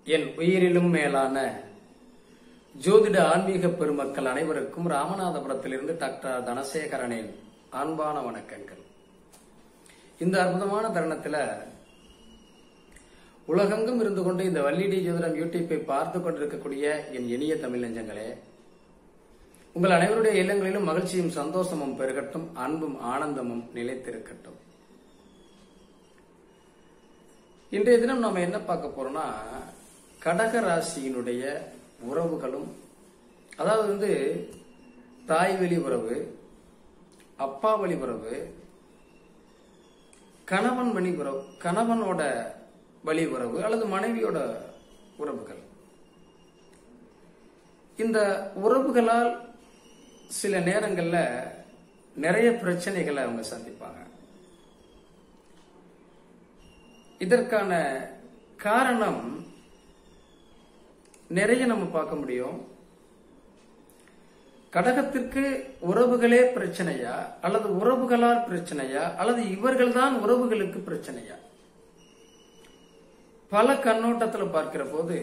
என் உயிரிலும் மேலான ஜோதிட ஆன்மீக பெருமக்கள் அனைவருக்கும் ராமநாதபுரத்திலிருந்து டாக்டர் தனசேகரனின் அன்பான வணக்கங்கள் இந்த அற்புதமான தருணத்துல உலகெங்கும் இருந்து கொண்டு இந்த வள்ளிடி ஜோதிடம் யூடியூப்பை பார்த்து கொண்டிருக்கக்கூடிய என் இனிய தமிழ் நெஞ்சங்களே உங்கள் அனைவருடைய இல்லங்களிலும் மகிழ்ச்சியும் சந்தோஷமும் பெருகட்டும் அன்பும் ஆனந்தமும் நிலைத்திருக்கட்டும் இன்றைய தினம் நம்ம என்ன பார்க்க போறோம்னா கடக ராசியினுடைய உறவுகளும் அதாவது வந்து தாய் வழி உறவு அப்பா வழி உறவு கணவன் வழி உறவு கணவனோட வழி உறவு அல்லது மனைவியோட உறவுகள் இந்த உறவுகளால் சில நேரங்கள்ல நிறைய பிரச்சனைகளை அவங்க சந்திப்பாங்க இதற்கான காரணம் நிறைய நம்ம பார்க்க முடியும் கடகத்திற்கு உறவுகளே பிரச்சனையா அல்லது உறவுகளால் பிரச்சனையா அல்லது இவர்கள்தான் உறவுகளுக்கு பிரச்சனையா பல கண்ணோட்டத்தில் பார்க்கிற போது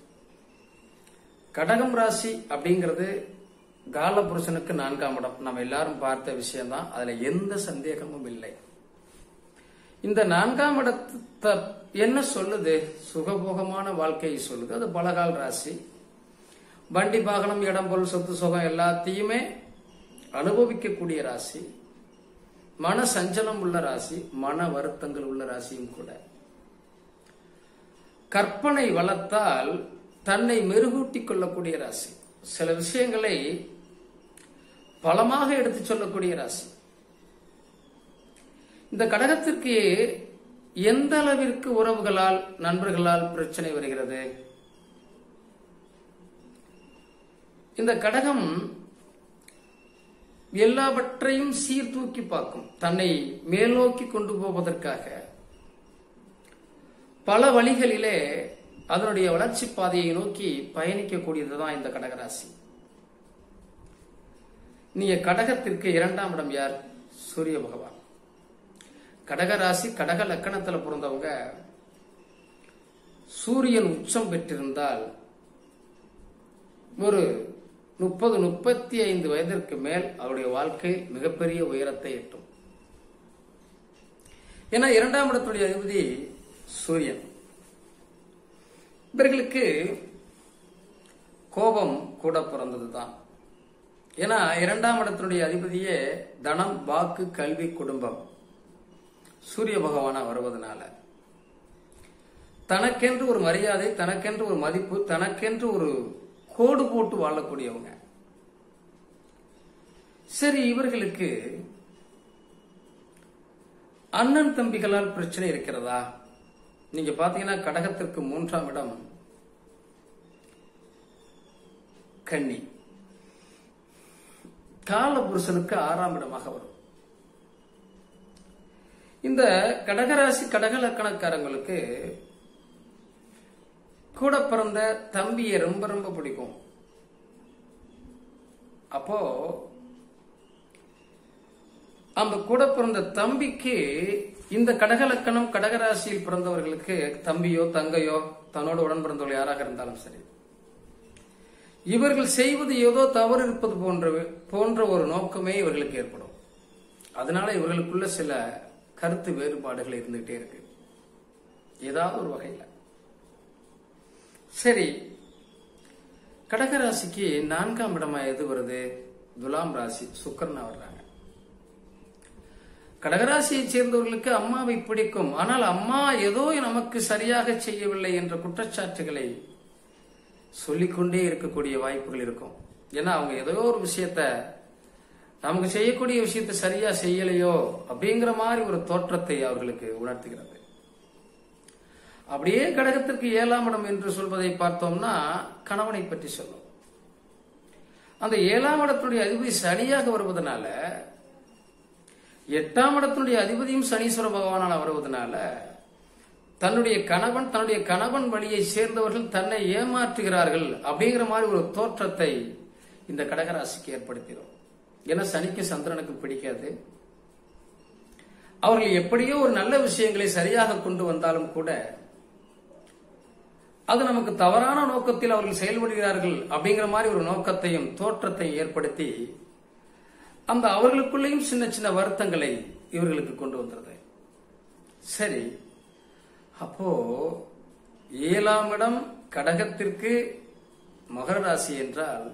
கடகம் ராசி அப்படிங்கிறது காலபுருஷனுக்கு நான்காம் இடம் நம்ம எல்லாரும் பார்த்த விஷயம்தான் அதுல எந்த சந்தேகமும் இல்லை இந்த நான்காம் இடத்தை என்ன சொல்லுது சுகபோகமான வாழ்க்கையை சொல்லுது அது பலகால் ராசி வண்டி வாகனம் இடம் பொருள் சொத்து சுகம் எல்லாத்தையுமே அனுபவிக்கக்கூடிய ராசி மன சஞ்சலம் உள்ள ராசி மன வருத்தங்கள் உள்ள ராசியும் கூட கற்பனை வளர்த்தால் தன்னை மெருகூட்டிக் கொள்ளக்கூடிய ராசி சில விஷயங்களை பலமாக எடுத்து சொல்லக்கூடிய ராசி இந்த கடகத்திற்கு எந்த அளவிற்கு உறவுகளால் நண்பர்களால் பிரச்சனை வருகிறது இந்த கடகம் எல்லாவற்றையும் சீர்தூக்கி பார்க்கும் தன்னை மேல் நோக்கி கொண்டு போவதற்காக பல வழிகளிலே அதனுடைய வளர்ச்சி பாதையை நோக்கி பயணிக்கக்கூடியதுதான் இந்த கடகராசி நீங்க கடகத்திற்கு இரண்டாம் இடம் யார் சூரிய பகவான் கடகராசி கடக லக்கணத்துல பிறந்தவங்க சூரியன் உச்சம் பெற்றிருந்தால் ஒரு முப்பது முப்பத்தி ஐந்து வயதிற்கு மேல் அவருடைய வாழ்க்கை மிகப்பெரிய உயரத்தை எட்டும் ஏன்னா இரண்டாம் இடத்துடைய அதிபதி சூரியன் இவர்களுக்கு கோபம் கூட பிறந்ததுதான் ஏன்னா இரண்டாம் இடத்தினுடைய அதிபதியே தனம் வாக்கு கல்வி குடும்பம் சூரிய பகவானா வருவதனால தனக்கென்று ஒரு மரியாதை தனக்கென்று ஒரு மதிப்பு தனக்கென்று ஒரு கோடு போட்டு வாழக்கூடியவங்க சரி இவர்களுக்கு அண்ணன் தம்பிகளால் பிரச்சனை இருக்கிறதா நீங்க பாத்தீங்கன்னா கடகத்திற்கு மூன்றாம் இடம் கன்னி காலபுருஷனுக்கு ஆறாம் இடமாக வரும் இந்த கடகராசி கடக லக்கணக்காரங்களுக்கு கூட பிறந்த தம்பியை ரொம்ப ரொம்ப பிடிக்கும் அப்போ அந்த கூட பிறந்த தம்பிக்கு இந்த கடகலக்கணம் கடகராசியில் பிறந்தவர்களுக்கு தம்பியோ தங்கையோ தன்னோட உடன் பிறந்தவர்கள் யாராக இருந்தாலும் சரி இவர்கள் செய்வது ஏதோ தவறு இருப்பது போன்ற போன்ற ஒரு நோக்கமே இவர்களுக்கு ஏற்படும் அதனால இவர்களுக்குள்ள சில கருத்து வேறுபாடுகள் இருந்துகிட்டே இருக்கு ஏதாவது ஒரு வகையில் சரி கடகராசிக்கு நான்காம் இடமா எது வருது துலாம் ராசி சுக்கரனா வர்றாங்க கடகராசியை சேர்ந்தவர்களுக்கு அம்மாவை பிடிக்கும் ஆனால் அம்மா ஏதோ நமக்கு சரியாக செய்யவில்லை என்ற குற்றச்சாட்டுகளை சொல்லிக்கொண்டே இருக்கக்கூடிய வாய்ப்புகள் இருக்கும் ஏன்னா அவங்க ஏதோ ஒரு விஷயத்த நமக்கு செய்யக்கூடிய விஷயத்த சரியா செய்யலையோ அப்படிங்கிற மாதிரி ஒரு தோற்றத்தை அவர்களுக்கு உணர்த்துகிறது அப்படியே கடகத்திற்கு ஏழாம் இடம் என்று சொல்வதை பார்த்தோம்னா கணவனை பற்றி சொல்லும் அந்த ஏழாம் இடத்துடைய அதிபதி சனியாக வருவதனால எட்டாம் இடத்தினுடைய அதிபதியும் சனீஸ்வர பகவானால வருவதனால தன்னுடைய கணவன் தன்னுடைய கணவன் வழியை சேர்ந்தவர்கள் தன்னை ஏமாற்றுகிறார்கள் அப்படிங்கிற மாதிரி ஒரு தோற்றத்தை இந்த கடகராசிக்கு ஏற்படுத்திடும் ஏன்னா சனிக்கு சந்திரனுக்கு பிடிக்காது அவர்கள் எப்படியோ ஒரு நல்ல விஷயங்களை சரியாக கொண்டு வந்தாலும் கூட அது நமக்கு தவறான நோக்கத்தில் அவர்கள் செயல்படுகிறார்கள் அப்படிங்கிற மாதிரி ஒரு நோக்கத்தையும் தோற்றத்தை ஏற்படுத்தி அந்த அவர்களுக்குள்ளேயும் சின்ன சின்ன வருத்தங்களை இவர்களுக்கு கொண்டு வந்துருது சரி அப்போ ஏழாம் இடம் கடகத்திற்கு மகர ராசி என்றால்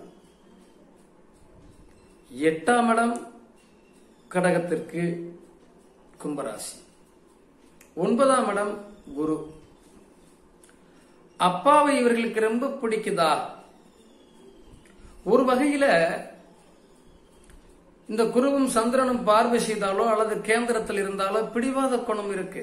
எட்டாம் இடம் கடகத்திற்கு கும்பராசி ஒன்பதாம் இடம் குரு அப்பாவை இவர்களுக்கு ரொம்ப பிடிக்குதா ஒரு வகையில இந்த குருவும் சந்திரனும் பார்வை செய்தாலோ அல்லது கேந்திரத்தில் இருந்தாலோ பிடிவாத குணம் இருக்கு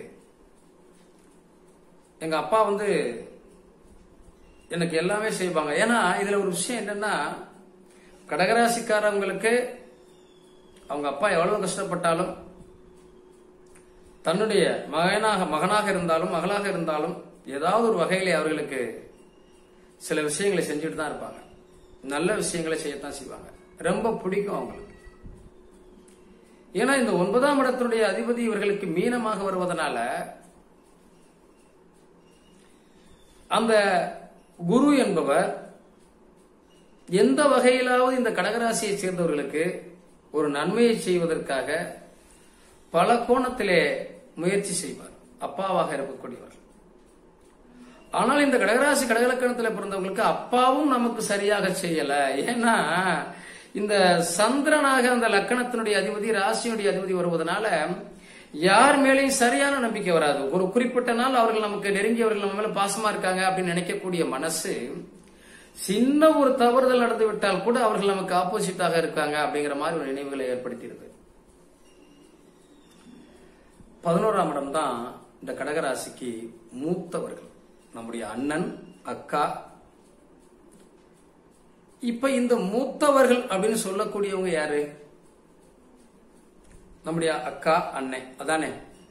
எங்க அப்பா வந்து எனக்கு எல்லாமே செய்வாங்க ஏன்னா இதுல ஒரு விஷயம் என்னன்னா கடகராசிக்காரவங்களுக்கு அவங்க அப்பா எவ்வளவு கஷ்டப்பட்டாலும் தன்னுடைய மகனாக மகனாக இருந்தாலும் மகளாக இருந்தாலும் ஏதாவது ஒரு வகையிலே அவர்களுக்கு சில விஷயங்களை செஞ்சுட்டு தான் இருப்பாங்க நல்ல விஷயங்களை செய்யத்தான் செய்வாங்க ரொம்ப பிடிக்கும் அவங்களுக்கு ஏன்னா இந்த ஒன்பதாம் இடத்தினுடைய அதிபதி இவர்களுக்கு மீனமாக வருவதனால அந்த குரு என்பவர் எந்த வகையிலாவது இந்த கடகராசியை சேர்ந்தவர்களுக்கு ஒரு நன்மையை செய்வதற்காக பல கோணத்திலே முயற்சி செய்வார் அப்பாவாக இருக்கக்கூடியவர் ஆனால் இந்த கடகராசி கடகலக்கணத்தில் பிறந்தவங்களுக்கு அப்பாவும் நமக்கு சரியாக செய்யல ஏன்னா இந்த சந்திரனாக அந்த லக்கணத்தினுடைய அதிபதி ராசியினுடைய அதிபதி வருவதனால யார் மேலேயும் சரியான நம்பிக்கை வராது ஒரு குறிப்பிட்ட நாள் அவர்கள் நமக்கு நெருங்கியவர்கள் நம்ம மேல பாசமா இருக்காங்க அப்படின்னு நினைக்கக்கூடிய மனசு சின்ன ஒரு தவறுதல் நடந்து விட்டால் கூட அவர்கள் நமக்கு ஆப்போசிட்டாக இருக்காங்க அப்படிங்கிற மாதிரி ஒரு நினைவுகளை ஏற்படுத்திடுது பதினோராம் இடம் தான் இந்த கடகராசிக்கு மூத்தவர்கள் நம்முடைய அண்ணன் அக்கா இப்ப இந்த மூத்தவர்கள் அப்படின்னு சொல்லக்கூடியவங்க யாரு நம்முடைய அக்கா அண்ணன் அதானே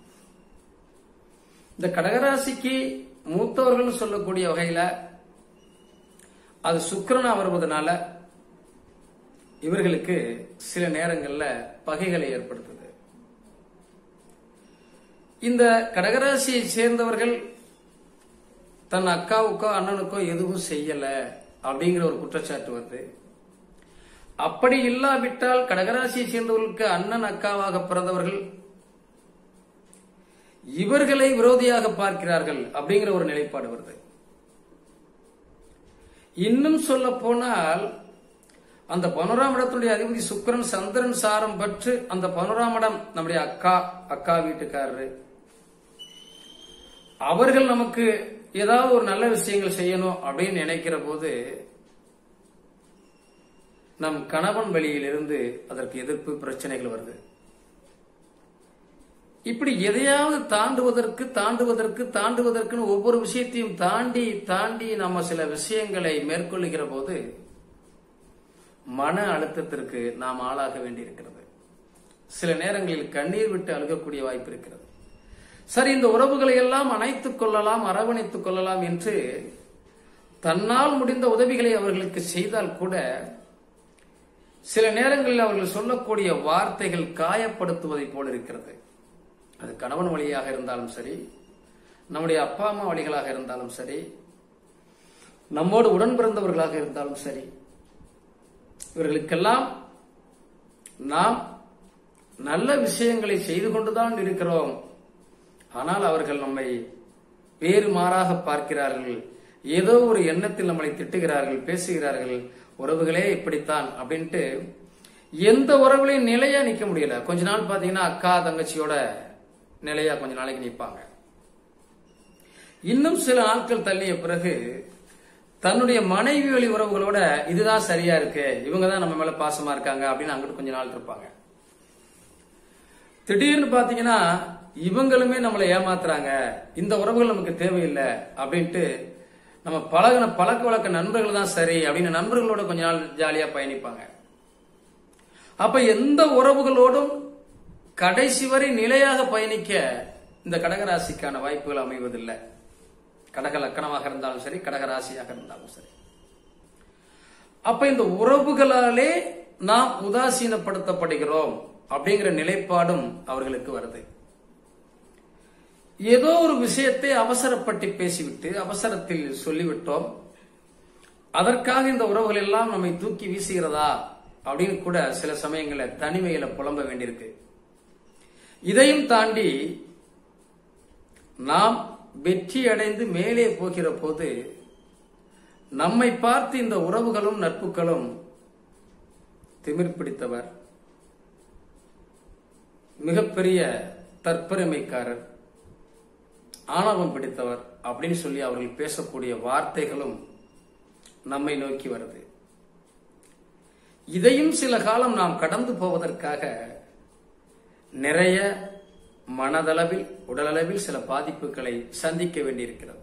இந்த கடகராசிக்கு மூத்தவர்கள் சொல்லக்கூடிய வகையில அது சுக்கிரனா வருவதனால இவர்களுக்கு சில நேரங்கள்ல பகைகளை ஏற்படுத்துது இந்த கடகராசியை சேர்ந்தவர்கள் தன் அக்காவுக்கோ அண்ணனுக்கோ எதுவும் செய்யல அப்படிங்கிற ஒரு குற்றச்சாட்டு வருது அப்படி இல்லாவிட்டால் கடகராசியை சேர்ந்தவர்களுக்கு அண்ணன் அக்காவாக பிறந்தவர்கள் இவர்களை விரோதியாக பார்க்கிறார்கள் அப்படிங்கிற ஒரு நிலைப்பாடு வருது இன்னும் சொல்ல போனால் அந்த பனோராம் இடத்துடைய அதிபதி சுக்கிரன் சந்திரன் சாரம் பற்று அந்த பனோராம் இடம் நம்முடைய அக்கா அக்கா வீட்டுக்காரரு அவர்கள் நமக்கு ஏதாவது ஒரு நல்ல விஷயங்கள் செய்யணும் அப்படின்னு நினைக்கிற போது நம் கணவன் வழியிலிருந்து அதற்கு எதிர்ப்பு பிரச்சனைகள் வருது இப்படி எதையாவது தாண்டுவதற்கு தாண்டுவதற்கு தாண்டுவதற்குன்னு ஒவ்வொரு விஷயத்தையும் தாண்டி தாண்டி நம்ம சில விஷயங்களை மேற்கொள்ளுகிற போது மன அழுத்தத்திற்கு நாம் ஆளாக வேண்டியிருக்கிறது சில நேரங்களில் கண்ணீர் விட்டு அழுகக்கூடிய வாய்ப்பு இருக்கிறது சரி இந்த உறவுகளை எல்லாம் அணைத்துக் கொள்ளலாம் அரவணைத்துக் கொள்ளலாம் என்று தன்னால் முடிந்த உதவிகளை அவர்களுக்கு செய்தால் கூட சில நேரங்களில் அவர்கள் சொல்லக்கூடிய வார்த்தைகள் காயப்படுத்துவதை போல இருக்கிறது அது கணவன் வழியாக இருந்தாலும் சரி நம்முடைய அப்பா அம்மா வழிகளாக இருந்தாலும் சரி நம்மோடு உடன் பிறந்தவர்களாக இருந்தாலும் சரி இவர்களுக்கெல்லாம் நாம் நல்ல விஷயங்களை செய்து கொண்டுதான் இருக்கிறோம் ஆனால் அவர்கள் நம்மை வேறு மாறாக பார்க்கிறார்கள் ஏதோ ஒரு எண்ணத்தில் நம்மளை திட்டுகிறார்கள் பேசுகிறார்கள் உறவுகளே இப்படித்தான் அப்படின்ட்டு எந்த உறவுலையும் நிலையா நிக்க முடியல கொஞ்ச நாள் பாத்தீங்கன்னா அக்கா தங்கச்சியோட நிலையா கொஞ்ச நாளைக்கு நிற்பாங்க இன்னும் சில நாட்கள் தள்ளிய பிறகு தன்னுடைய மனைவி வழி உறவுகளோட இதுதான் சரியா இருக்கு இவங்க தான் நம்ம மேல பாசமா இருக்காங்க அப்படின்னு அங்கிட்டு கொஞ்ச நாள் இருப்பாங்க திடீர்னு பாத்தீங்கன்னா இவங்களுமே நம்மளை ஏமாத்துறாங்க இந்த உறவுகள் நமக்கு தேவையில்லை அப்படின்ட்டு நம்ம பழகின பழக்க வழக்க நண்பர்கள் தான் சரி அப்படின்னு நண்பர்களோட கொஞ்ச நாள் ஜாலியா பயணிப்பாங்க அப்ப எந்த உறவுகளோடும் கடைசி வரை நிலையாக பயணிக்க இந்த கடகராசிக்கான வாய்ப்புகள் அமைவதில்லை கடக லக்கணமாக இருந்தாலும் சரி கடகராசியாக இருந்தாலும் சரி அப்ப இந்த உறவுகளாலே நாம் உதாசீனப்படுத்தப்படுகிறோம் அப்படிங்கிற நிலைப்பாடும் அவர்களுக்கு வருது ஏதோ ஒரு விஷயத்தை அவசரப்பட்டு பேசிவிட்டு அவசரத்தில் சொல்லிவிட்டோம் அதற்காக இந்த உறவுகள் எல்லாம் நம்மை தூக்கி வீசுகிறதா அப்படின்னு கூட சில சமயங்களில் தனிமையில புலம்ப வேண்டியிருக்கு இதையும் தாண்டி நாம் வெற்றி அடைந்து மேலே போகிற போது நம்மை பார்த்து இந்த உறவுகளும் நட்புகளும் திமிர் பிடித்தவர் மிகப்பெரிய தற்பெருமைக்காரர் ஆணவம் பிடித்தவர் அப்படின்னு சொல்லி அவர்கள் பேசக்கூடிய வார்த்தைகளும் நம்மை நோக்கி வருது இதையும் சில காலம் நாம் கடந்து போவதற்காக நிறைய மனதளவில் உடலளவில் சில பாதிப்புகளை சந்திக்க வேண்டியிருக்கிறது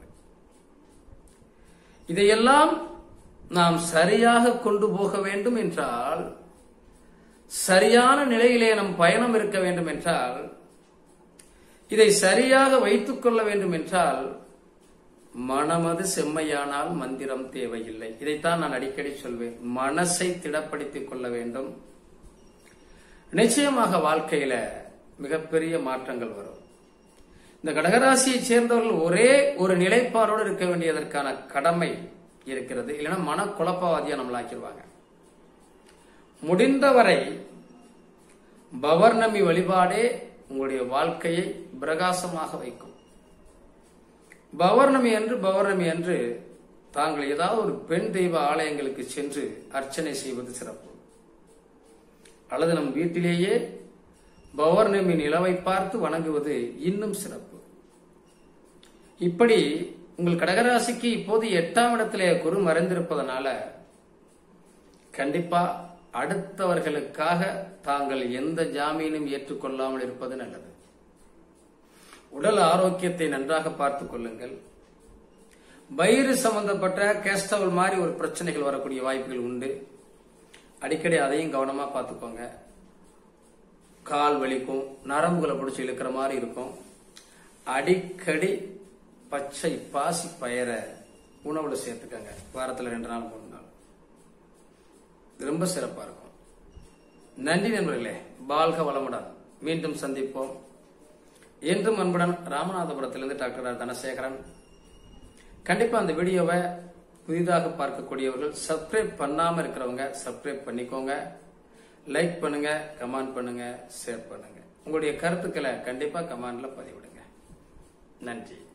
இதையெல்லாம் நாம் சரியாக கொண்டு போக வேண்டும் என்றால் சரியான நிலையிலே நம் பயணம் இருக்க வேண்டும் என்றால் இதை சரியாக வைத்துக் கொள்ள வேண்டும் என்றால் மனமது செம்மையானால் மந்திரம் தேவையில்லை இதைத்தான் நான் அடிக்கடி சொல்வேன் மனசை திடப்படுத்திக் கொள்ள வேண்டும் நிச்சயமாக வாழ்க்கையில மிகப்பெரிய மாற்றங்கள் வரும் இந்த கடகராசியை சேர்ந்தவர்கள் ஒரே ஒரு நிலைப்பாடோடு இருக்க வேண்டியதற்கான கடமை இருக்கிறது இல்லைன்னா மனக்குழப்பவாதியா நம்மளாக்கிடுவாங்க முடிந்தவரை பவர்ணமி வழிபாடே உங்களுடைய வாழ்க்கையை பிரகாசமாக வைக்கும் பௌர்ணமி அன்று பௌர்ணமி அன்று தாங்கள் ஏதாவது ஒரு பெண் தெய்வ ஆலயங்களுக்கு சென்று அர்ச்சனை செய்வது சிறப்பு அல்லது நம் வீட்டிலேயே பௌர்ணமி நிலவை பார்த்து வணங்குவது இன்னும் சிறப்பு இப்படி உங்கள் கடகராசிக்கு இப்போது எட்டாம் இடத்திலே குரு மறைந்திருப்பதனால கண்டிப்பா அடுத்தவர்களுக்காக தாங்கள் எந்த ஜாமீனும் ஏற்றுக்கொள்ளாமல் இருப்பது நல்லது உடல் ஆரோக்கியத்தை நன்றாக பார்த்துக் கொள்ளுங்கள் வயிறு சம்பந்தப்பட்ட கேஸ்டவல் மாதிரி ஒரு பிரச்சனைகள் வரக்கூடிய வாய்ப்புகள் உண்டு அடிக்கடி அதையும் கவனமா பார்த்துக்கோங்க கால் வலிக்கும் நரம்புகளை பிடிச்சி இழுக்கிற மாதிரி இருக்கும் அடிக்கடி பச்சை பாசி பயரை உணவுல சேர்த்துக்கங்க வாரத்துல ரெண்டு நாள் மூணு நாள் இது ரொம்ப சிறப்பா இருக்கும் நன்றி நண்பர்களே பால்க வளமுடன் மீண்டும் சந்திப்போம் என்றும் அன்புடன் ராமநாதபுரத்திலிருந்து டாக்டர் ஆர் தனசேகரன் கண்டிப்பா அந்த வீடியோவை புதிதாக பார்க்கக்கூடியவர்கள் சப்ஸ்கிரைப் பண்ணாம இருக்கிறவங்க சப்ஸ்கிரைப் பண்ணிக்கோங்க லைக் பண்ணுங்க கமெண்ட் பண்ணுங்க ஷேர் பண்ணுங்க உங்களுடைய கருத்துக்களை கண்டிப்பா கமெண்ட்ல பதிவிடுங்க நன்றி